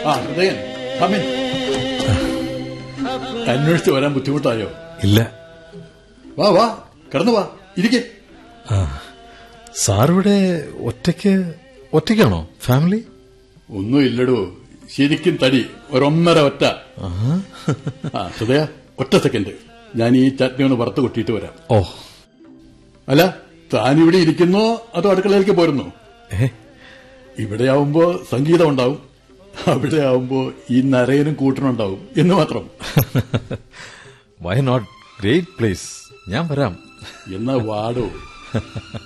ആ ഹൃദയൻ കമിൻ അന്വേഷിച്ച് വരാൻ ബുദ്ധിമുട്ടായോ ഇല്ല വാ വാ കടന്നു വാ ഇരിക്കെ സാറിവിടെ ഒറ്റയ്ക്ക് ഒറ്റയ്ക്കാണോ ഫാമിലി ഒന്നും ഇല്ലടോ ശരിക്കും തടി ഒരൊന്നര ഒറ്റ ആ ഹൃദയ ഒറ്റ സെക്കൻഡ് ഞാൻ ഈ ചട്നി ഒന്ന് വറുത്ത് കൊട്ടിയിട്ട് വരാം ഓ അല്ല താനിവിടെ ഇരിക്കുന്നോ അതോ അടുക്കളയിലേക്ക് പോരുന്നോ ഏ ഇവിടെ ആവുമ്പോ സംഗീതം ഉണ്ടാവും അവിടെ ആവുമ്പോ ഈ നരയനും കൂട്ടനുണ്ടാവും എന്ന് മാത്രം വൈ നോട്ട് ഗ്രേറ്റ് പ്ലേസ് ഞാൻ വരാം എന്നാ വാടോ